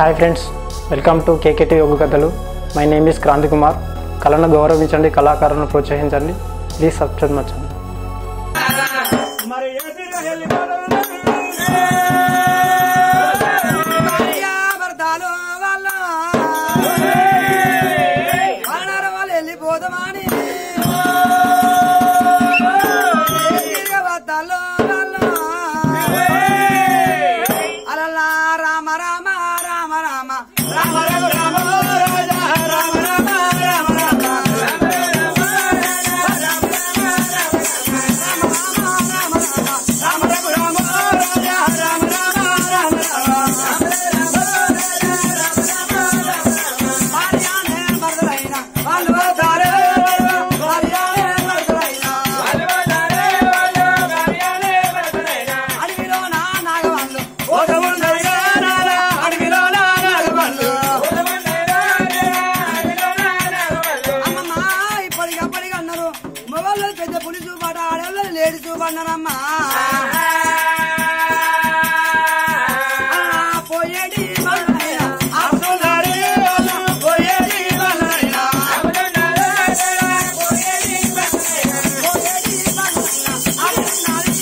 Hi friends welcome to KKT yoga కథలు my name is Kranti Kumar కళను గౌరవించండి కళాకారులను ప్రోత్సహించండి ప్లీజ్ సబ్స్క్రైబ్ మచ్చండి మరి ఎదురు వెళ్ళిపోవడం భార్యాభర్తలు వాళ్ళ వానర వాళ్ళు వెళ్ళిపోదామని భార్యాభర్తలు వాళ్ళ అలలా రామ రామ రామ రామ రామ రామ రామ రామ రామ రామ రామ వాళ్ళు పోతారు భార్యానే భర్తలైనా అడవిలో నా నాగవాళ్ళు ఓటముందరిగా నాలా అడవిలో నా నాగవాళ్ళు అమ్మమ్మ ఇప్పటికి అప్పటికి అన్నారు మొగళ్ళు పెద్ద పులి చూపాట ఆడవాళ్ళు లేడీ చూపన్నారమ్మా పోయేటి వాళ్ళైనా, అప్పులాడే వాళ్ళు పోయేటి వాళ్ళైనా. పోయేటి వాళ్ళైనా, పోయేటి వాళ్ళైనా, అప్పులాడే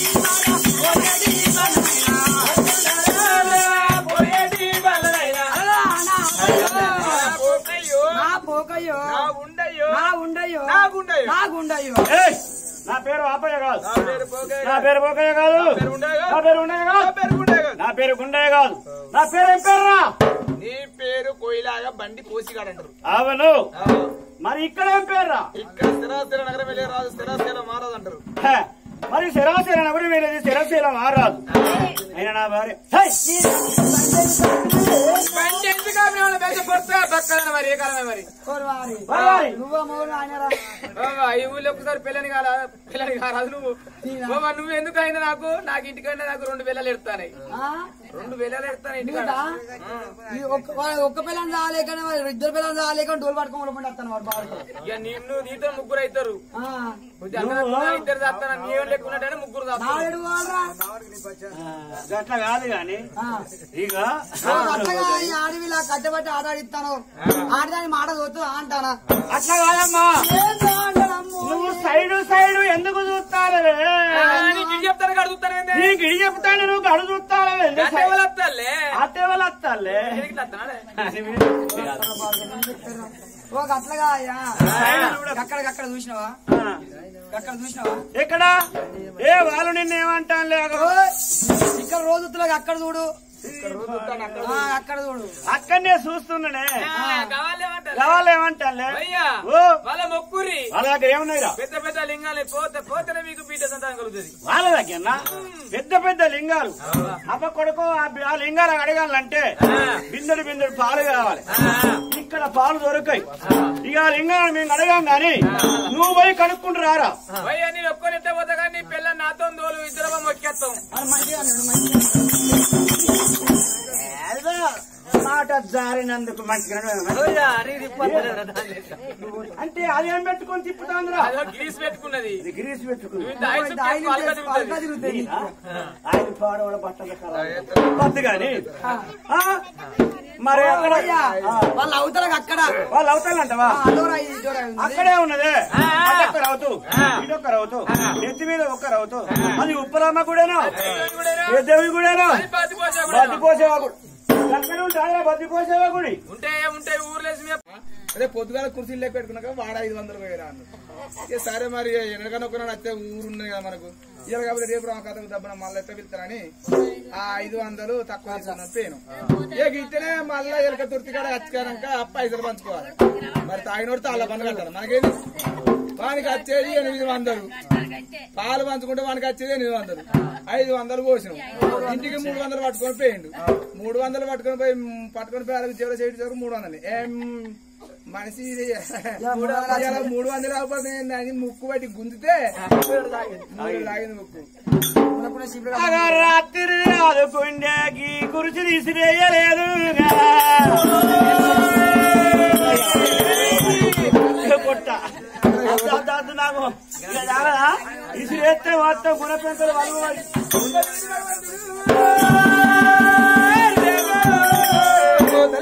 పోయేటి వాళ్ళైనా. అలా నా పోకయ్యో, నా పోకయ్యో నా ఉండయ్యో నా గుండయ్యో ఏయ్! నా పేరు ఆపయ్య కాదు నా పేరు పోకయ్య కాదు నా పేరు ఉండయ్య కాదు నా పేరు గుండయ్య కాదు నా పేరు ఏం పేరురా నీ పేరు కోయిలాగా బండి కోసిగాడంటారు అవును మరి ఇక్కడ ఏం పేరురా ఇక్కడ స్థిరాస్థిర నగరం వెళ్ళే రాజు స్థిరాస్థిర మహారాజు అంటారు హే, మరి శిరాశీల నగరం వెళ్ళేది శిరశీల మారాదు అయినా నా భార్య హే! బండి ఎందుకు ఆమె వాళ్ళ మీద కొడతా పక్కన మరి ఏ కాలమే మరి కోరవారి. వారి. నువ్వు మౌన ఆయనరా బాబా, ఈ ఊళ్ళో ఒకసారి పిల్లని కాల పిల్లని కారాదు నువ్వు బాబా నువ్వు ఎందుకు అయినా నాకు నాకు ఇంటికైనా నాకు రెండు పిల్లలు ఎడతాయి ఆ? రెండు పిల్లలు ఎడతాను ఇంటికాడ ఎందుకంటా? ఈ ఒక్క వాడు ఒక్క పిల్లని రాలేక ఇద్దరు పిల్లలు రాలేక డోలు పట్టుకోమని వస్తాను వాడు బాగా ఇక నిన్ను నీతో ముగ్గురు అవుతారు ఆ. కొద్దిగా అన్నదమ్ములు ఇద్దరు చేస్తాను నీ ఏం లెక్కున్నట్టే ముగ్గురు చేస్తారు నాలుగు వాళ్ళరా ఆ, గట్ల కాదు గాని ఆ. ఇక ఓ అట్టగా ఈ అడవిలా కట్టబట్టి ఆటాడిస్తాను ఆడదాని మాట చూస్తూ అంటానా అట్లా కాదమ్మా ఏందో అంటానమ్ము. నువ్వు సైడు సైడు ఎందుకు చూస్తానవే నీకు ఇది చెప్తాను కాదు చూస్తాను ఏంది? నీకు ఇడి చెప్తాను నువ్వు గడు చూస్తానవే గంటే వాళ్ళు వస్తారులే. అత్తే వాళ్ళు వస్తాలే దీనికి ఇట్లా వస్తున్నాడే? ఓ అట్లగా అయ్యా అక్కడ అక్కడ చూసినావా అక్కడ చూసినావా ఎక్కడ ఏ వాళ్ళు నిన్న ఏమంటాను లేక ఓయ్, ఇక్కడ రోజు ఉత్తులాగా అక్కడ చూడు ఆ, అక్కడ చూడు అక్కడనే చూస్తున్నానే ఆ, కావాలేమంటారు? కావాలి ఏమంటాలే అయ్యా ఓ వాళ్ళ మొక్కురి వాళ్ళ దగ్గర ఏమున్నాయిరా పెద్ద పెద్ద లింగాలు పోతే పోతేనే మీకు బీట సంతానం కలుగుతుంది వాళ్ళ దగ్గర పెద్ద పెద్ద లింగాలు అప్ప కొడుకు ఆ బి- ఆ లింగాలు అడగాలంటే బిందెడు బిందెడు పాలు కావాలి ఇక్కడ పాలు దొరకాయి ఇక ఆ లింగాలను మేము అడగాం గాని నువ్వు పోయి కనుక్కుంటూ రారా భయ్యా నేను ఒక్కని ఎత్తే పోతా కానీ నీ పిల్ల నాతో దోలు ఇద్దరు మొక్కేస్తాం అది మంచిగా అన్నాడు, మంచిగా. ఏదో మాట జారినందుకు మంచిగా అంటే అదేం పెట్టుకొని తిప్పుతాందిరా అదో గ్రీస్ పెట్టుకున్నది ఇది గిరీష్ పెట్టుకుంది నువ్వు ఇంత ఐసు ఇది ఆయన పాలుగా చేసి పాలుగా తిరుగుతుంది. తిరుగుతుంది. ఆయన పాడవడ బట్టలు పద్దు గాని ఆ? మరి అక్కడ అయ్యా, ఆ, వాళ్ళ అవతలకు అక్కడ వాళ్ళు అవుతానంటవా ఆ, అదోరా ఇది, ఇదోరా ఉంది. అక్కడే ఉన్నదే అదొక్క రవుతూ ఇదొక్క రవుతూ నెత్తి మీద ఒక్క రవుతూ అది ఉప్పలమ్మ గుడేనా ఏ దేవి గుడేనా అది బాతి పోసే కూడా. బద్ది పోసేవా గుడి ఎక్కడ ఉంటారా బద్ది పోసేవా గుడి ఉంటాయి ఉంటాయి ఊర్లేసి మేము అదే పొద్దుగాల కుర్చీలు లెక్క పెట్టుకున్నాక వాడ ఐదు వందలు పోయిరా అన్న ఇక సరే మరి ఎనకన ఒకనాడు అత్తే ఊరు ఉన్నాయి కదా మనకు ఇవాళ కాబట్టి రేపు రామ కథకు దబ్బన మళ్ళీ ఎట్లా పిలుతారని ఆ ఐదు వందలు తక్కువ తీసుకున్నాను పేను ఇక ఇట్టనే మళ్ళా ఎలక తుర్తి కాడ వచ్చాక అప్ప ఐదులు పంచుకోవాలి మరి తాగినోడు తాళ్ళ పన్ను కట్టాలి మనకేది వానికి వచ్చేది ఎనిమిది వందలు పాలు పంచుకుంటే వానికి వచ్చేది ఎనిమిది వందలు ఐదు వందలు పోసినాం ఇంటికి మూడు వందలు పట్టుకొని పోయిండు మూడు వందలు పట్టుకొని పోయి మ్, పట్టుకొని పోయి అలాగే చివరి సైడ్ చివరికి మూడు వందలు ఏం మనిషి ఇది మూడు వందలు ఇవాళ మూడు వందలు అవ్వకపోతే అని ముక్కు బట్టి గుంజితే మూడు లాగింది ముక్కు ఉన్నప్పుడు శిబిరం అగా రాత్రి ఆదుకుండేకి కురిసి తీసిరేయలేదు పుట్ట అద్దు, అద్దు, అద్దు నాకు ఇక చాలదా ఇసిరేస్తే మొత్తం గుణ పెంకలు వాళ్ళు ఓ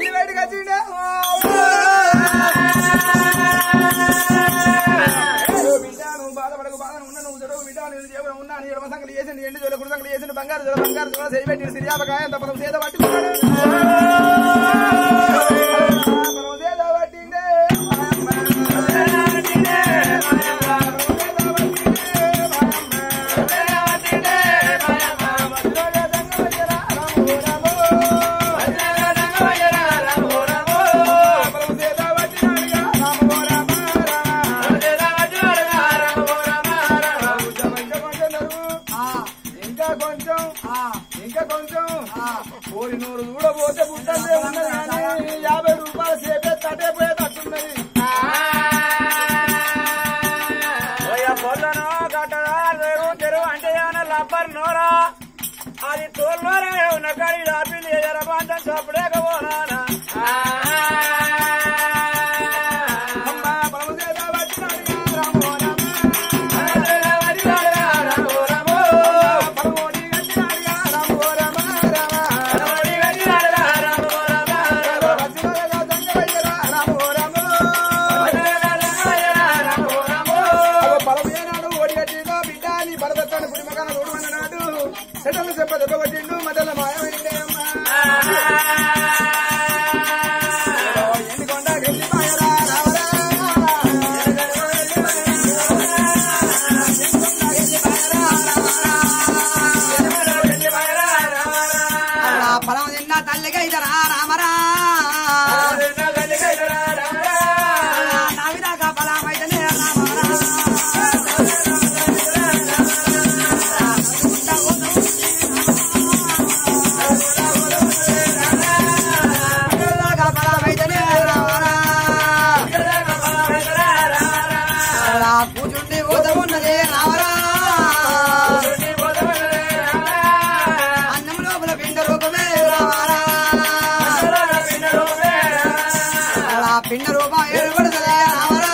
పిండ రూపం ఏర్పడుతుంది రామరా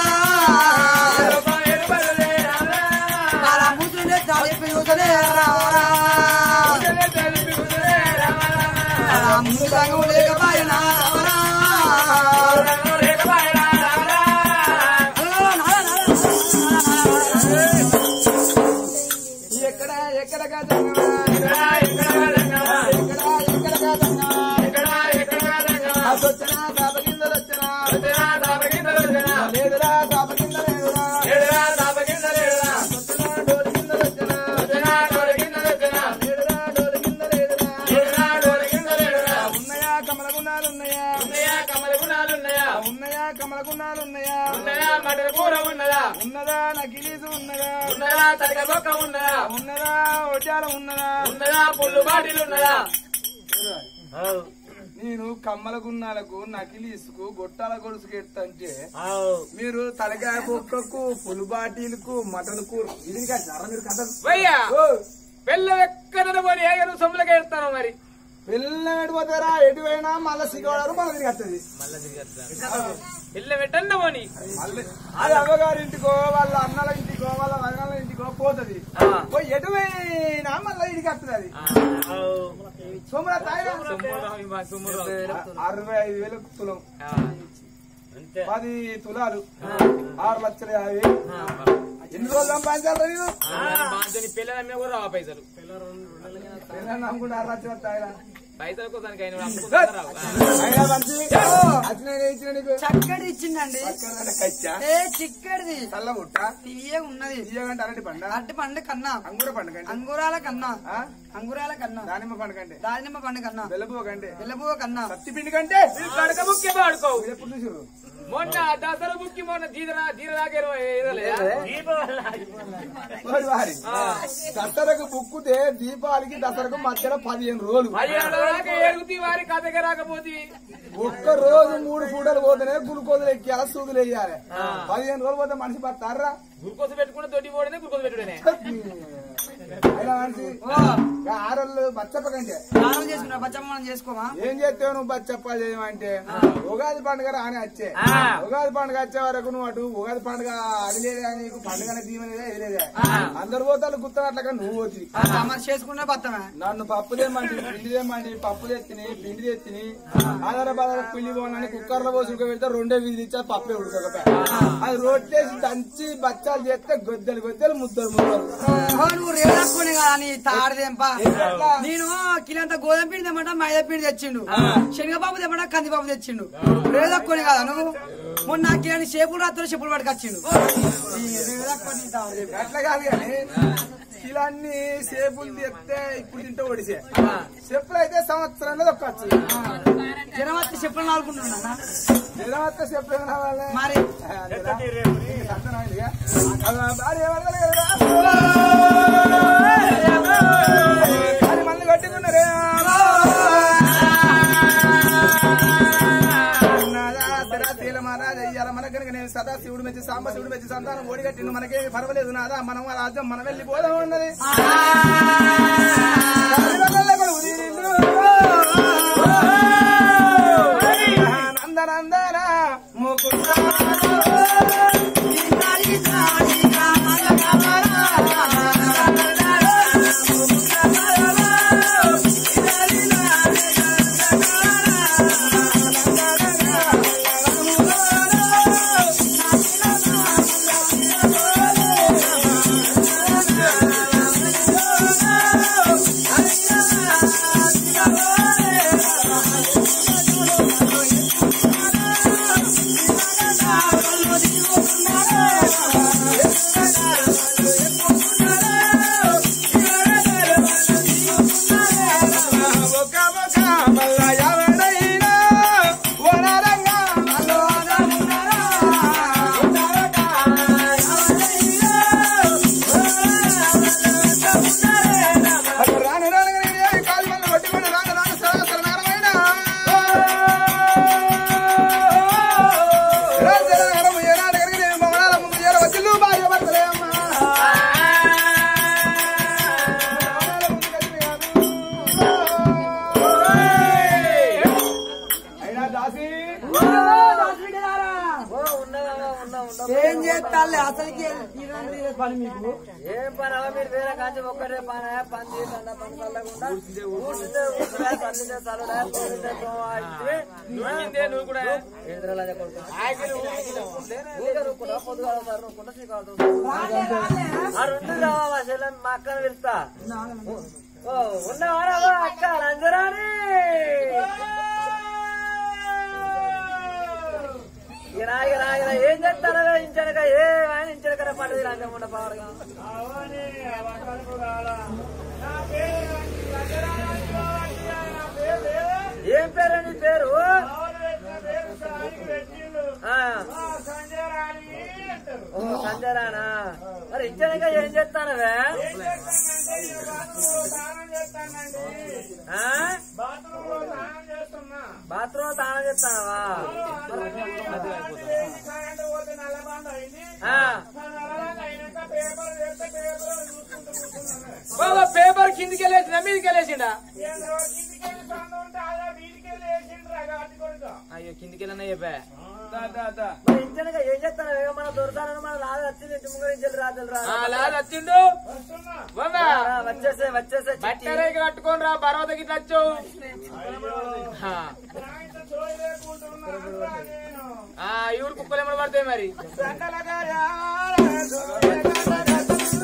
అలా ముద్దునే తాలి పిలుగుతుంది రామరా అలా ముందు రంగు లేకపోయినా రామరా ఎక్కడ ఎక్కడ కాదన్నా ఎక్కడ ఎక్కడ కాదన్నా అదొచ్చనా దాప కింద వచ్చనా లేదురా దాప కింద లేదురా వచ్చనా డోలు కింద వచ్చనా లేదురా డోలు కింద లేదురా ఉన్నాయా కమల గుణాలు ఉన్నాయా ఉన్నాయా కమల గుణాలు ఉన్నాయా ఉన్నదా నకిలీసు ఉన్నదా ఉన్నదా ఒడ్డాల ఉన్నదా పుల్లు బాటిల్ ఉన్నదా నేను కమ్మల గున్నాలకు నకిలీసుకు గొట్టాల గొలుసుకు ఎత్తంటే మీరు తలకాయ బొక్కకు పులి బాటీలకు మటన్ కూర ఇది కదా మీరు కథ వయ్యా పిల్ల ఎక్కడ పోనీ ఏగరు సొమ్ములకి ఎడతాను మరి పిల్ల ఎడిపోతారా ఎటు పోయినా మళ్ళీ సిగవాడారు మళ్ళీ తిరిగి వస్తుంది పిల్ల పెట్టన్న పోనీ అది అమ్మగారి ఇంటికో వాళ్ళ అన్నల ఇంటికో వాళ్ళ వదనాల ఇంటికో పోతుంది పోయి ఎటు పోయినా మళ్ళీ ఇంటికి వస్తుంది అది సోమరా తాయిరా అరవై ఐదు వేలు తులం పది తులాలు ఆరు లక్షల యాభై ఎన్ని రోజులు సంపాదించాలి నేను పిల్లల మీద కూడా రావు పైసలు పిల్లల్ని నమ్ముకుంటే ఆరు లక్షలు తాయిరా పైసల కోసం ఆయన అమ్ముకుంటారా రావు. అయినా మంచి అచ్చిన ఇచ్చిన నీకు చక్కటి ఇచ్చిందండి పక్కన కచ్చా ఏ చిక్కడిది చల్ల బుట్ట తీయ ఉన్నది తీయగంటే అరటి పండ అరటి పండు కన్నా అంగుర పండు కంటే అంగురాల కన్నా ఆ? అంగురాల కన్నా దానిమ్మ పండు కంటే దానిమ్మ పండు కన్నా వెల్లపువ కంటే వెల్లబువ కన్నా పత్తి పిండి కంటే ఈ కడక బుక్కి వాడుకో మీరు ఎప్పుడు చూసారు మొన్న దసరా బుక్కి మొన్న జీదరా జీరదాకా ఇరవై ఐదు ఓరి వారి. దసరకు బుక్కుతే దీపావళికి దసరకు మధ్యలో పదిహేను రోజులు పదిహేడు దాకా ఎరుగుతీ వారి కథకి రాకపోతే ఒక్క రోజు మూడు పూటలు పోతేనే గురుకోదులు ఎక్కియాలి సూదులు వేయాలి పదిహేను రోజులు పోతే మనిషి పడతారా గురుకోస పెట్టుకుంటే తొట్టి పోవడమే గురుకోస పెట్టుడనే అయినా మనిషి ఆరళ్ళు బచ్చప్పకంటే స్నానం చేసుకున్నా పచ్చమ్మ మనం చేసుకోమా ఏం చేస్తావు నువ్వు బచ్చప్ప చేయమంటే ఉగాది పండుగ రాని వచ్చే ఉగాది పండుగ వచ్చే వరకు నువ్వు అటు ఉగాది పండుగ అది లేదా నీకు పండుగ దీవెనలేదా ఇది లేదా అందరు పోతారు గుర్తున్నట్లుగా నువ్వు వచ్చి మరి చేసుకున్నా బత్తమే నన్ను పప్పు తెమ్మండి పిండి తెమ్మండి పప్పు తెత్తిని పిండి తెత్తిని ఆధార బాధార పిండి పోనని కుక్కర్ లో పోసి ఉడకబెడితే రెండే వీధి ఇచ్చా పప్పే ఉడకకపోయా అది రొట్టేసి దంచి బచ్చాలు చేస్తే గొద్దెలు గొద్దెలు ముద్దలు ముద్దలు ఓ, నువ్వు రేడక్కునే కదా నీ తాడదేంపా నేను కిలంత గోధుమ పిండి తెమ్మంట మైదా పిండి తెచ్చిండు శనగపాపు తెమ్మంట కందిపాపు తెచ్చిండు రేదక్కుని కదా నువ్వు మొన్న కిలాని షేపులు రాత్రి చెప్పులు పట్టుకొచ్చిండు ఈ రేదక్కుని తాడదేంపా. అట్లా కాదు కానీ ఇలాన్ని సేపులు తెస్తే ఇప్పుడు తింటే ఒడిసే చెప్పులు అయితే సంవత్సరంలో దొక్కచ్చు జనం వచ్చి చెప్పులు నాలుగుంటున్నా నిలవత్త చెప్పులు ఏమైనా కావాలి? మరి అంతేనా? నీకు అర్థమైందిగా? అలా భార్య వదలదు కదరా? భార్య మళ్ళీ కట్టుకున్నారే ఉన్నదా శరాశీల మహారాజా ఇయ్యాల మన కనుక నేను సదా శివుడు మెచ్చి సాంబ శివుడు మెచ్చి సంతానం ఓడిగట్టిండు మనకేమి పర్వాలేదు నాదా మనం ఆ రాజ్యం మనం వెళ్ళి పోదాం ఉన్నది నందనందన ముకుంద ఒక ఒక మల్ల ఎవడైనా వనరంగా రాను రాను కాలు మల్ల పట్టుకొని రాను రాను సరాసరి నగరమైన రాజర నగరము ఏనాడు కరిగిన మగనాల ముందు ఏర వచ్చిల్లు భార్య భర్తలే అమ్మా అయినా దాసి ఏం చేస్తాలే అసలుకి ఇలాంటి పని మీకు ఏం పని అవ్వ మీరు వేరే కాంచి ఒక్కటే పని పని చేయకుండా పని చల్లకుండా ఊరితే ఊరుకురా, చల్లితే చల్లుడా, పోయితే పోవాయితే. నువ్వు కూడా ఇంద్రాలు అదే కొడుకు. ఊరికే నూక్కుంటా, పొద్దుగాల ఒకసారి నూక్కుంటా, చీకటి ఒకసారి. ఆ రెండు రావా చెల్లె మా అక్కను పిలుస్తా ఓ ఉన్నవారా అక్క లంజరాని ఇక రా, ఇక రా, ఇక రా. ఏం చేస్తారా ఇంచనక ఏ ఆయన ఇంచనకర పండుగ లంజముండ పాడుగా అవని అవకరకు రాలా. నా పేరు రంగరాజు నా పేరు ఏం పేరు నీ పేరు ఆవులు పెట్టిన పేరు సాయికి పెట్టిండు. ఆ, ఆ సంజయ్ రాణి అంటారు. ఓ సంజరానా మరి ఇంచనక ఏం చేస్తానవే ఏం చేస్తానంటే నేను బాత్రూంలో స్నానం చేస్తానండి. ఆ? బాత్రూంలో స్నానం చేస్తున్నా. బాత్రూమ్ తాళం చేస్తానవా కరెంట్ పోతే నల్లబండ అయింది. ఆ, ఆ నల్లబండ అయినాక పేపర్ వేస్తే పేపర్ చూసుకుంటూ కూర్చున్నాను. బాబా పేపర్ కిందికి వెళ్ళేసిందా మీదకి వెళ్ళేసిండా ఏందో కిందికెళ్ళి సందు ఉంటే అలా వీధికెళ్ళి వేసిండ్రు ఆ గాడి కొడుకు. అయ్యో కిందికి వెళ్ళినా చెప్పా మరి ఇంచనక ఏం చేస్తానవే మన దొరసాలని మన లాగా వచ్చింది ఇంటి ముంగడు ఇంచెలు రాజులు రా ఆ, లాల్ వచ్చిండు వస్తున్నా. బాబా రా, వచ్చేసే వచ్చేసే చిట్టి. బట్టరేకి కట్టుకొని రా పర్వత గిట్ల వచ్చావు ఆ. నాయన సోయి లేకుంటున్నా నేను. ఆ ఈ ఊరు కుక్కలు ఎమ్మడి పడతాయి మరి సంకలగా యారా సోయి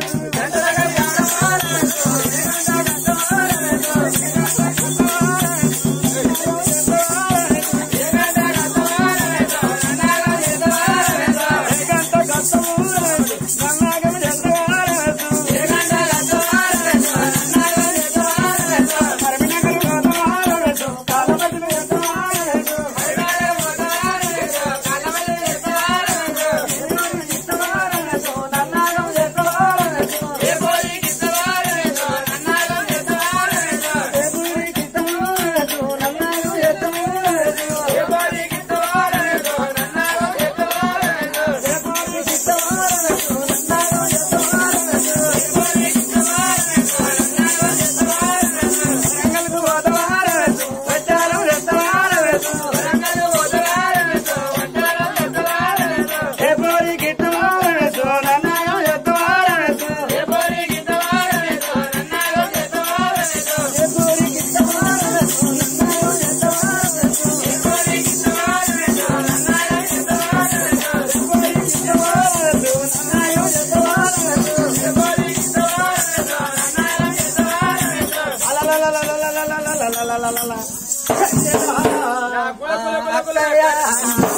కుల కుల కుల కుల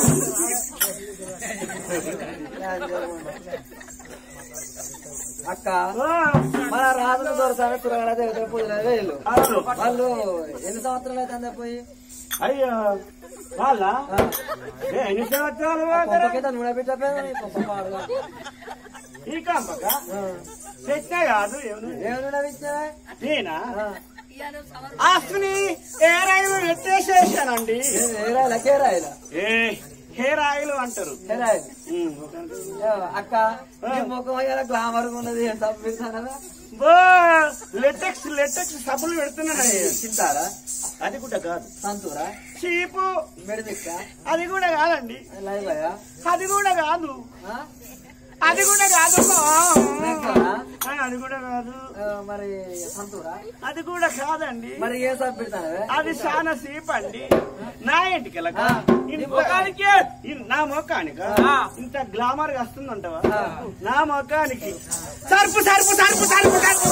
అక్క మన రాజులు దొరసాని తురగడ దేవత పూజలు వేళ్ళు వాళ్ళు ఎన్ని సంవత్సరాలు అయితే పోయి అయ్యో వాళ్ళ ఏ, ఎన్ని సంవత్సరాలు వాడతారు? కొంపకైతే నూనె పెట్టపోయింది కొంప పాడుగా ఈ కంపక తెచ్చినా కాదు ఎవరు? ఏం నూనె పెట్టినా నేనా ఆస్తిని ఏ రైలు ఎత్తేసేసానండి ఏరాయిలా కేరాయిలా ఏ హెయిర్ ఆయిల్ అంటారు ఏరాయిలు ఉమ్, ఒక- అక్క ఈ ముఖం అయ్యాల గ్లామర్ ఉన్నది తప్పిస్తానదా బో లెటెక్స్ లెటెక్స్ సబ్బులు పెడుతున్నాయి తింటారా అది కూడా కాదు సంతూరా చీపు మెడిమిక్క అది కూడా కాదండి లైవయా అది కూడా కాదు అది కూడా కాదు మేకనా? ఆ, అది కూడా కాదు మరి సంతూరా అది కూడా కాదండి మరి ఏ సబ్బు పెడతానవే అది చాలా సీప్ అండి నా ఇంటికి ఆ. ముఖానికి నా ముఖానిక ఇంత గ్లామర్ గా వస్తుందంటవా నా ముఖానికి సర్పు సర్పు సర్పు సర్పు సర్పు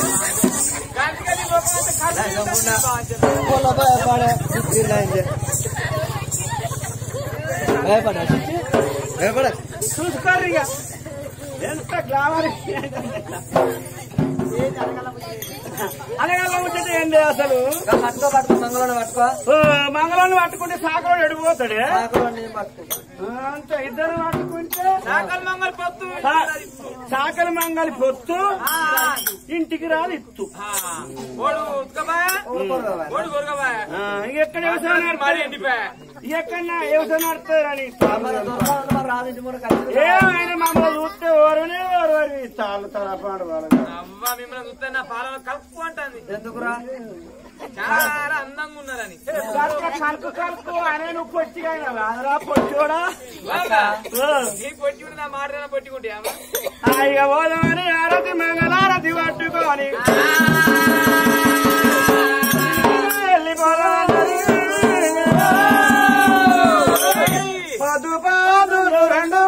చూసుకోరు ఇక ఎంత గ్లామర్ అనగల ముచ్చట ఏంటి అసలు పట్టుకో పట్టుకో మంగళం పట్టుకో ఓ, మంగళాన్ని పట్టుకుంటే సాకరోడు ఎడిపోతాడే ఆకులు నేను పట్టుకో అంత ఇద్దరు పట్టుకుంటే సాకల్ మంగళ పొత్తు సా- సాకలి మంగళి పొత్తు ఇంటికి రాదు ఇత్తు ఓడు ఉతకబాయా ఓడు గొరగబాయా ఆ, ఇక ఎక్కడ వ్యవసాయం మరి నడుపుతారు ఎండిపోయా ఎక్కడన్నా వ్యవసాయం నడుపుతారని రాజు మన కలిసి ఏమైనా మమ్మల్ని చూస్తే ఓరనే ఓరవరి తాళ్ళు తలపాడు వాళ్ళు అవ్వ మిమ్మల్ని చూస్తే నా పాలలో కలుపు అంటుంది ఎందుకురా చాలా అందంగా ఉన్నారని కలుకు కలుకు అనే నువ్వు పొట్టిగా రాదురా పొట్టోడా బాగా, నీ పొట్టి ఉండి నా మాట పొట్టుకుంటే ఇక పోదామని ఆరతి మంగళారతి పట్టుకొని వెళ్ళిపోదామని పదు పాదులు రెండు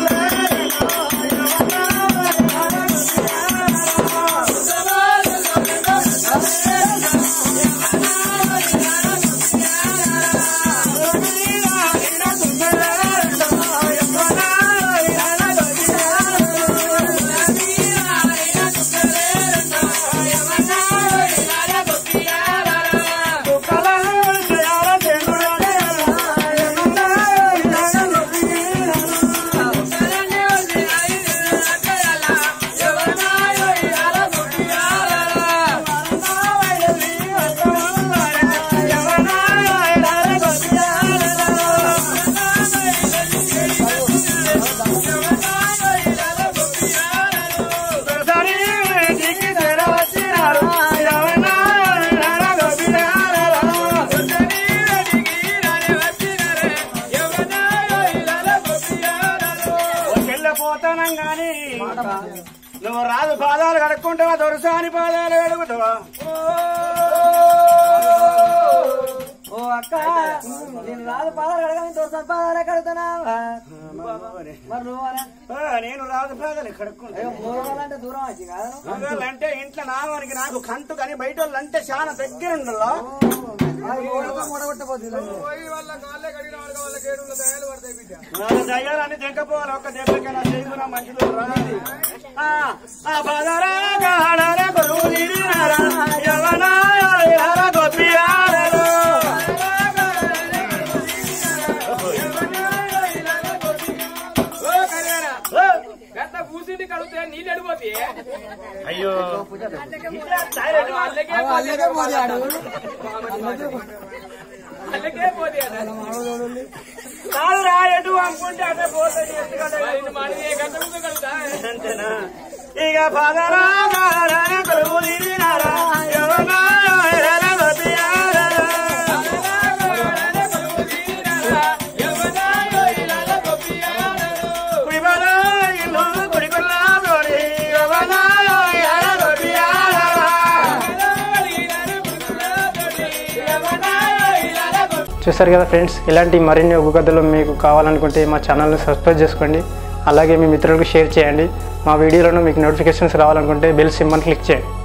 పోతానం గాని నువ్వు రాదు పాదాలు కడుక్కుంటావా దొరసాని పాదాలు కడుగుతావా ఓ అక్క నేను రాదు పాదాలు కడగాని దోసం పాదాలు కడుగుతున్నావా మరి నువ్వరా ఆ, నేను రాదు పాదాలు కడుక్కుంటా అయ్యో మూడవాళ్ళంటే దూరం వచ్చి కాదు మగవాళ్ళు అంటే ఇంట్లో నామానికి నాకు కంటు కానీ బయట వాళ్ళు అంటే చాలా దగ్గర ఉండలో మూడగొట్టబోతుంది పోయి వాళ్ళ కాళ్ళే కడిగిన వాళ్ళకి వాళ్ళకి ఏడు దయాలు పడతాయి బిడ్డ నాలుగు దయ్యాలని తెంకపోవాలి ఒక్క దెబ్బకైనా చేసుకున్నా మంచిది రాదు ఆ, ఆ పదరా గాడరా కొరువు తీరినారా, యవనా యారా గోపియారలో. ఓ కళ్యాణా ఓ, గంట కూర్చుండి కడిగితే నీళ్ళు అడిపోతే అయ్యో ఇట్లా టాయిలెట్ వాళ్ళకే అల్లకే పోయాడు వాళ్ళకే పోతే కాదురా ఎటు అనుకుంటే అటే పోతుంది ఎందుకంటే మన ఏ గంట ముందు కడుగుతా అంతేనా ఇక పదరా గాడరా కొరువు తీరినారా, యవనా యారా గోపియారలో. కుడిబలో ఇల్లు కుడికొల్లాదోడి, యవనా యారా గోపియారలో. చూసారు కదా ఫ్రెండ్స్ ఇలాంటి మరిన్ని ఒగ్గు కథలు మీకు కావాలనుకుంటే మా ఛానల్ని సబ్స్క్రైబ్ చేసుకోండి అలాగే మీ మిత్రులకు షేర్ చేయండి మా వీడియోలను మీకు నోటిఫికేషన్స్ రావాలనుకుంటే బెల్ సింబల్ క్లిక్ చేయండి